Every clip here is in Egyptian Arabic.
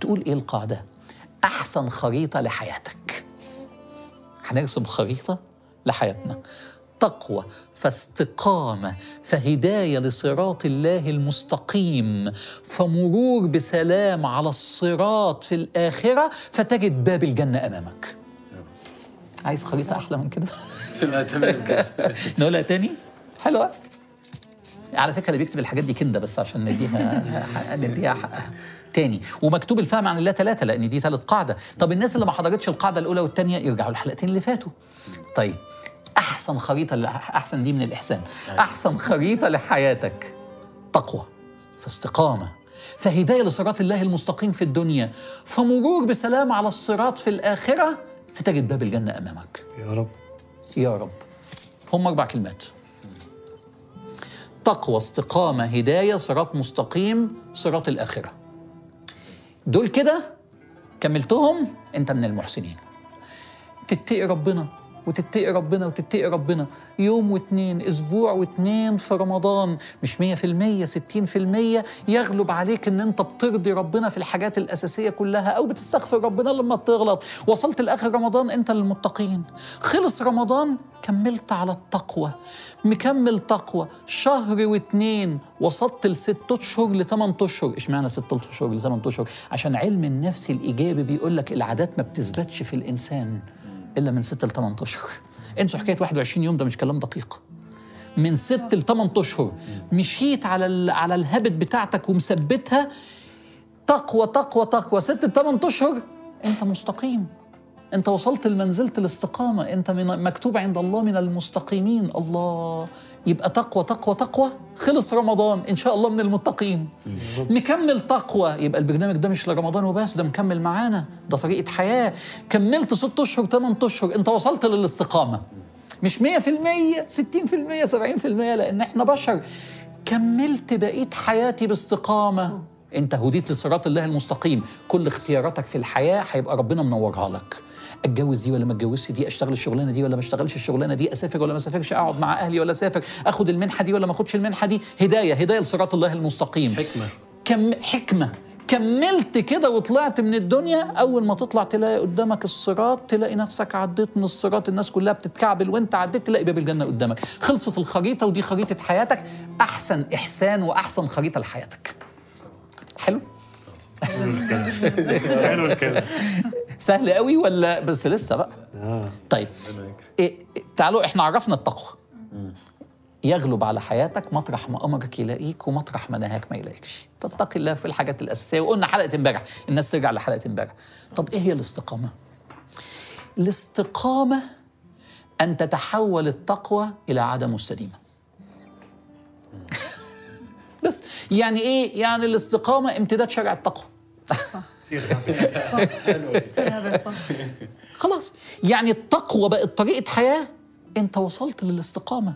بتقول ايه القاعده احسن خريطه لحياتك هنرسم خريطه لحياتنا تقوى فاستقامه فهدايه لصراط الله المستقيم فمرور بسلام على الصراط في الاخره فتجد باب الجنه امامك عايز خريطه احلى من كده لا تمام كده نقولها تاني حلوه على فكره اللي بيكتب الحاجات دي كنده بس عشان نديها نديها حقها تاني ومكتوب الفهم عن الله ثلاثه لان دي ثالث قاعده طب الناس اللي ما حضرتش القاعده الاولى والثانيه يرجعوا الحلقتين اللي فاتوا طيب احسن خريطه ل- احسن دي من الاحسان احسن خريطه لحياتك تقوى فاستقامه فهدايه لصراط الله المستقيم في الدنيا فمرور بسلام على الصراط في الاخره فتجد باب الجنه امامك يا رب يا رب هم أربع كلمات تقوى استقامة هداية صراط مستقيم صراط الآخرة دول كده كملتهم أنت من المحسنين تتقي ربنا وتتقي ربنا وتتقي ربنا يوم واتنين اسبوع واتنين في رمضان مش مية في المية ستين في المية يغلب عليك ان انت بترضي ربنا في الحاجات الاساسية كلها او بتستغفر ربنا لما تغلط وصلت لاخر رمضان انت للمتقين خلص رمضان كملت على التقوى مكمل تقوى شهر واتنين وصلت لست اشهر لثمان اشهر اشمعنى ست اشهر لثمان اشهر عشان علم النفس الايجابي بيقول لك العادات ما بتثبتش في الانسان الا من ست ل 8 اشهر انسوا حكايه 21 يوم ده مش كلام دقيق من ست ل 8 اشهر مشيت على ال على الهابت بتاعتك ومثبتها تقوى تقوى تقوى ست ل 8 اشهر انت مستقيم انت وصلت لمنزله الاستقامه انت من مكتوب عند الله من المستقيمين الله يبقى تقوى تقوى تقوى خلص رمضان ان شاء الله من المتقين نكمل تقوى يبقى البرنامج ده مش لرمضان وبس ده مكمل معانا ده طريقه حياه كملت ست اشهر 8 اشهر انت وصلت للاستقامه مش 100% 60% 70% لان احنا بشر كملت بقيه حياتي باستقامه انت هديت لصراط الله المستقيم كل اختياراتك في الحياه هيبقى ربنا منورها لك اتجوز دي ولا ما اتجوزش دي اشتغل الشغلانه دي ولا ما اشتغلش الشغلانه دي اسافر ولا ما اسافرش اقعد مع اهلي ولا اسافر اخد المنحه دي ولا ما اخدش المنحه دي هدايه هدايه لصراط الله المستقيم حكمة كم حكمه كملت كده وطلعت من الدنيا اول ما تطلع تلاقي قدامك الصراط تلاقي نفسك عديت من الصراط الناس كلها بتتكعبل وانت عديت تلاقي باب الجنه قدامك خلصت الخريطه ودي خريطه حياتك احسن احسان واحسن خريطه لحياتك حلو حلو الكلام سهل قوي ولا بس لسه بقى اه طيب إيه إيه تعالوا احنا عرفنا التقوى يغلب على حياتك مطرح ما امرك يلاقيك ومطرح ما نهاك ما يلاقيكش تتقي الله في الحاجات الاساسيه وقلنا حلقه امبارح الناس ترجع لحلقه امبارح طب ايه هي الاستقامه الاستقامه ان تتحول التقوى الى عاده مستديمه بس يعني ايه يعني الاستقامه امتداد شرع التقوى خلاص يعني التقوى بقت طريقة حياة انت وصلت للاستقامة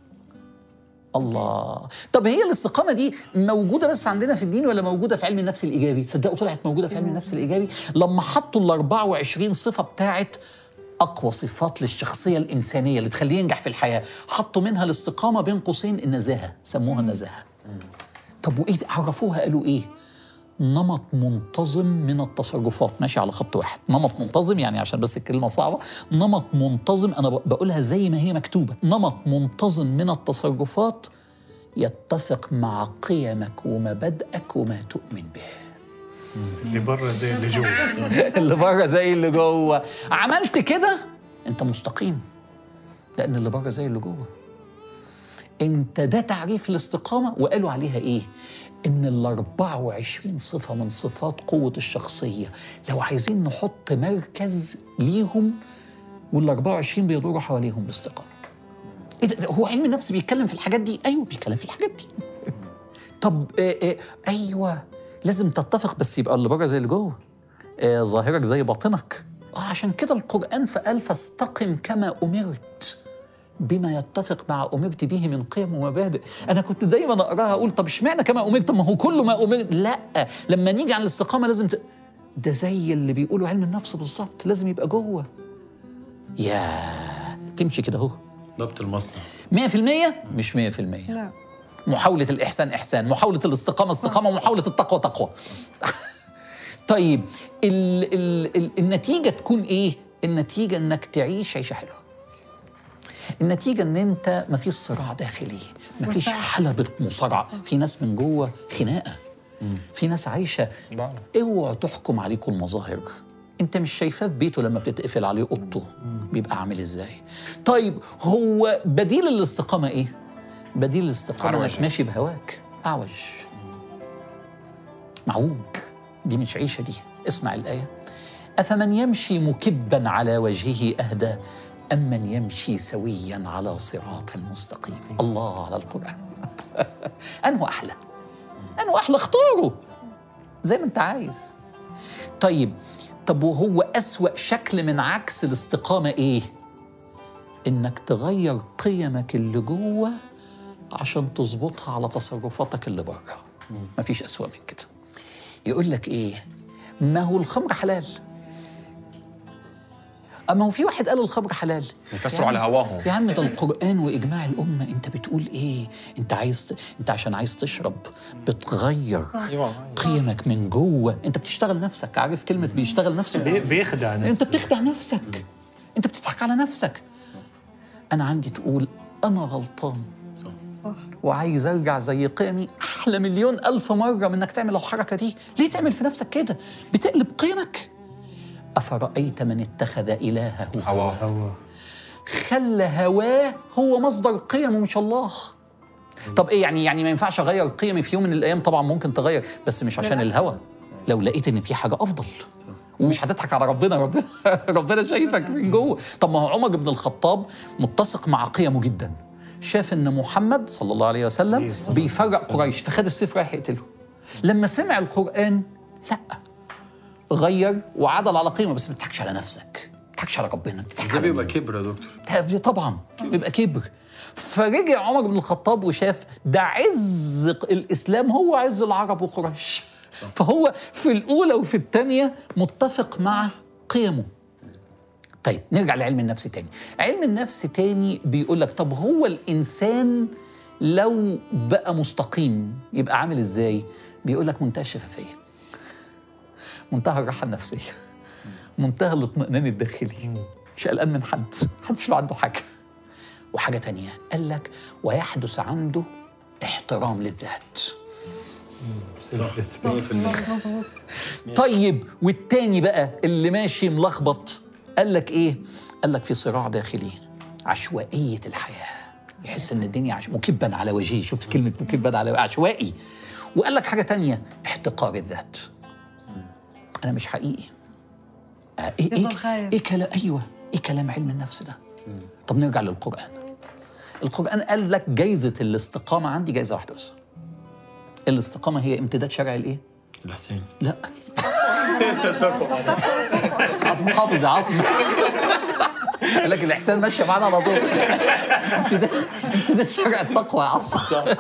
الله طب هي الاستقامة دي موجودة بس عندنا في الدين ولا موجودة في علم النفس الإيجابي صدقوا طلعت موجودة في علم النفس الإيجابي لما حطوا ال 24 صفة بتاعت أقوى صفات للشخصية الإنسانية اللي تخليه ينجح في الحياة حطوا منها الاستقامة بين قوسين النزاهة سموها النزاهة طب وإيه عرفوها قالوا إيه نمط منتظم من التصرفات ماشي على خط واحد نمط منتظم يعني عشان بس الكلمة صعبة نمط منتظم أنا ب- بقولها زي ما هي مكتوبة نمط منتظم من التصرفات يتفق مع قيمك ومبادئك وما تؤمن به اللي بره زي اللي جوه اللي بره زي اللي جوه عملت كده انت مستقيم لان اللي بره زي اللي جوه انت ده تعريف الاستقامه وقالوا عليها ايه ان ال 24 صفه من صفات قوه الشخصيه لو عايزين نحط مركز ليهم وال 24 بيدوروا حواليهم الاستقامه ايه ده ده هو علم النفس بيتكلم في الحاجات دي ايوه بيتكلم في الحاجات دي طب آه آه ايوه لازم تتفق بس يبقى اللي بره زي اللي جوه آه ظاهرك زي باطنك اه عشان كده القرآن فقال فاستقم كما أمرت بما يتفق مع أمرت به من قيم ومبادئ أنا كنت دايما أقراها أقول طب اشمعنى كما أمرت طب ما هو كله ما أمرت لا لما نيجي عن الاستقامة لازم ت... ده زي اللي بيقولوا علم النفس بالظبط لازم يبقى جوه يا تمشي كده اهو ضبط المصنع 100% مش 100% لا محاولة الإحسان إحسان محاولة الاستقامة استقامة محاولة التقوى تقوى طيب ال ال ال النتيجه تكون ايه النتيجه انك تعيش عيشه حلوه النتيجه ان انت مفيش صراع داخلي مفيش حلبة مصارعة في ناس من جوه خناقة في ناس عايشة اوعوا تحكم عليكم المظاهر انت مش شايفاه في بيته لما بتتقفل عليه اوضته بيبقى عامل ازاي طيب هو بديل الاستقامة ايه بديل الاستقامة أعوج. انك ماشي بهواك اعوج معوج دي مش عيشة دي اسمع الآية أفمن يمشي مكبا على وجهه أهدى أم من يمشي سويا على صراط مستقيم الله على القرآن أنه أحلى أنه أحلى اختاره زي ما أنت عايز طيب طب وهو أسوأ شكل من عكس الاستقامة إيه؟ إنك تغير قيمك اللي جوه عشان تظبطها على تصرفاتك اللي بره مفيش أسوأ من كده يقول لك ايه ما هو الخمر حلال اما هو في واحد قال الخمر حلال يفسروا يا على عم- هواهم. يا عم ده القران واجماع الامه انت بتقول ايه انت عايز انت عشان عايز تشرب بتغير قيمك من جوه انت بتشتغل نفسك عارف كلمه بيشتغل نفسه بي- بيخدع انت نفسه بتخدع نفسك انت بتضحك على نفسك انا عندي تقول انا غلطان وعايز ارجع زي قيمي احلى مليون الف مره من انك تعمل الحركه دي ليه تعمل في نفسك كده بتقلب قيمك افرايت من اتخذ الهه هواه هو خلى هواه هو مصدر قيمه مش الله طب ايه يعني يعني ما ينفعش اغير قيمي في يوم من الايام طبعا ممكن تغير بس مش عشان الهوى لو لقيت ان في حاجه افضل ومش هتضحك على ربنا ربنا ربنا شايفك من جوه طب ما هو عمر بن الخطاب متسق مع قيمه جدا شاف ان محمد صلى الله عليه وسلم بيفرق قريش فخد السيف رايح يقتله لما سمع القران لا غير وعدل على قيمه بس ما تضحكش على نفسك ما تضحكش على ربنا بتضحك ده على بيبقى مين؟ كبر يا دكتور ده طبعا بيبقى كبر فرجع عمر بن الخطاب وشاف ده عز الاسلام هو عز العرب وقريش فهو في الاولى وفي الثانيه متفق مع قيمه طيب نرجع لعلم النفس تاني علم النفس تاني بيقول لك طب هو الانسان لو بقى مستقيم يبقى عامل ازاي بيقول لك منتهى الشفافيه منتهى الراحه النفسيه منتهى الاطمئنان الداخلي مش قلقان من حد محدش له عنده حاجه وحاجه تانية قال لك ويحدث عنده احترام للذات سيلف ريسبكت 100% طيب والتاني بقى اللي ماشي ملخبط قال لك ايه قال لك في صراع داخلي عشوائيه الحياه يحس ان الدنيا عش... مكبا على وجهه شوف كلمه مكبا على عشوائي وقال لك حاجه تانية احتقار الذات انا مش حقيقي آه، ايه ايه يفضل خايف. ايه كلام ايوه ايه كلام علم النفس ده طب نرجع للقران القران قال لك جايزه الاستقامه عندي جايزه واحده بس الاستقامه هي امتداد شرع الايه الحسين لا عاصم حافظ يا عاصم يقول لك الاحسان ماشيه معانا على طول امتداد امتداد شرع التقوى يا عاصم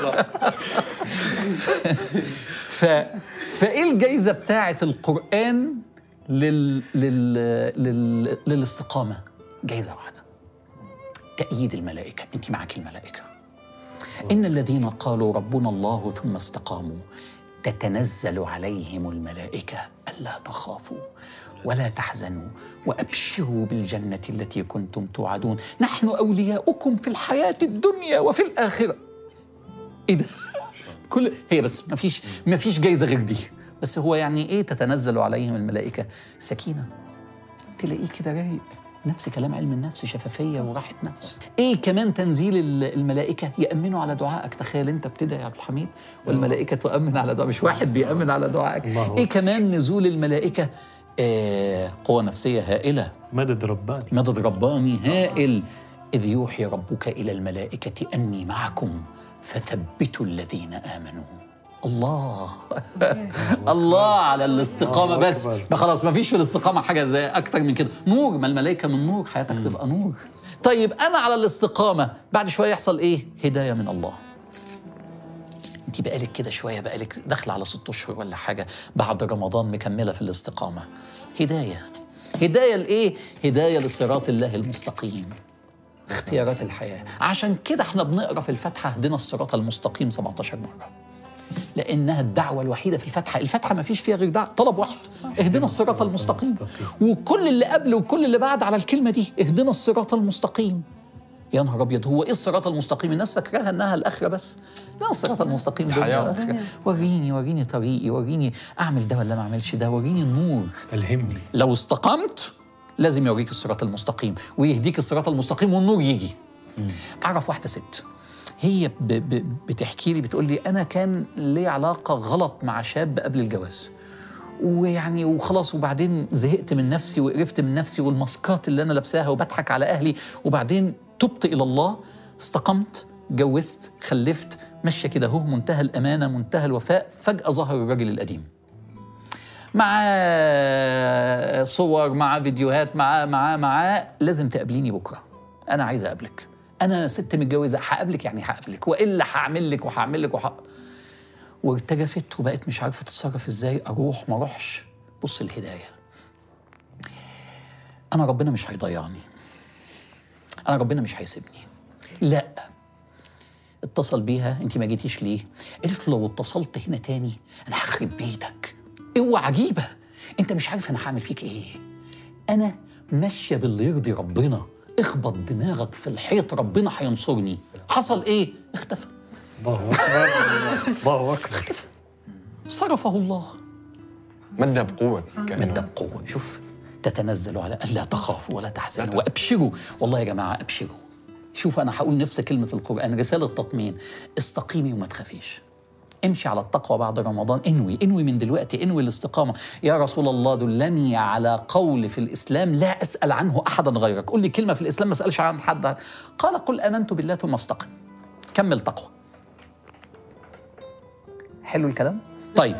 ف فايه الجايزه بتاعه القران لل... لل... لل... للاستقامه جايزه واحده تأييد الملائكه انت معك الملائكه إن الذين قالوا ربنا الله ثم استقاموا تتنزل عليهم الملائكة ألا تخافوا ولا تحزنوا وأبشروا بالجنة التي كنتم توعدون نحن أولياؤكم في الحياة الدنيا وفي الآخرة إيه ده؟ كل هي بس ما فيش ما فيش جايزة غير دي بس هو يعني إيه تتنزل عليهم الملائكة سكينة تلاقيه كده رايق نفس كلام علم النفس شفافية وراحة نفس ايه كمان تنزيل ال- الملائكة يأمنوا على دعائك تخيل انت بتدعي يا عبد الحميد والملائكة تؤمن على دعائك مش واحد بيأمن على دعائك الله ايه كمان نزول الملائكة آه قوة نفسية هائلة مدد رباني مدد رباني هائل إذ يوحي ربك إلى الملائكة أني معكم فثبتوا الذين آمنوا الله الله على الاستقامة الله بس أكبر. ما خلاص ما فيش في الاستقامة حاجة زي أكتر من كده نور ما الملائكة من نور حياتك تبقى نور طيب أنا على الاستقامة بعد شوية يحصل إيه هداية من الله انت بقالك كده شويه بقالك داخله على ست اشهر ولا حاجه بعد رمضان مكمله في الاستقامه هدايه هدايه لايه هدايه لصراط الله المستقيم اختيارات الحياه عشان كده احنا بنقرا في الفاتحه اهدنا الصراط المستقيم 17 مره لانها الدعوه الوحيده في الفاتحه الفاتحه ما فيش فيها غير دعوة. طلب واحد اهدنا الصراط المستقيم وكل اللي قبل وكل اللي بعد على الكلمه دي اهدنا الصراط المستقيم يا نهار ابيض هو ايه الصراط المستقيم الناس فاكراها انها الاخره بس ده الصراط المستقيم دنيا الحياة. واخره وريني وريني طريقي وريني اعمل ده ولا ما اعملش ده وريني النور الهمني لو استقمت لازم يوريك الصراط المستقيم ويهديك الصراط المستقيم والنور يجي اعرف واحده ست هي ب ب بتحكي لي بتقول لي انا كان لي علاقه غلط مع شاب قبل الجواز ويعني وخلاص وبعدين زهقت من نفسي وقرفت من نفسي والماسكات اللي انا لابساها وبضحك على اهلي وبعدين تبت الى الله استقمت جوزت خلفت ماشيه كده اهو منتهى الامانه منتهى الوفاء فجاه ظهر الراجل القديم مع صور مع فيديوهات مع مع مع لازم تقابليني بكره انا عايز اقابلك انا ست متجوزه هقابلك يعني هقابلك والا هعمل لك وهعمل لك وح... وارتجفت وبقت مش عارفه تتصرف ازاي اروح ما اروحش بص الهدايه انا ربنا مش هيضيعني انا ربنا مش هيسيبني لا اتصل بيها انت ما جيتيش ليه قالت له لو اتصلت هنا تاني انا هخرب بيتك اوعى عجيبه انت مش عارف انا هعمل فيك ايه انا ماشيه باللي يرضي ربنا اخبط دماغك في الحيط ربنا هينصرني حصل ايه اختفى الله اكبر الله اكبر صرفه الله مد بقوة مد بقوه شوف تتنزل على الا تخافوا ولا تحزنوا وابشروا والله يا جماعه ابشروا شوف انا هقول نفس كلمه القران رساله تطمين استقيمي وما تخافيش امشي على التقوى بعد رمضان انوي انوي من دلوقتي انوي الاستقامه يا رسول الله دلني على قول في الاسلام لا اسال عنه احدا غيرك قول لي كلمه في الاسلام ما اسالش عن حد قال قل امنت بالله ثم استقم كمل تقوى حلو الكلام طيب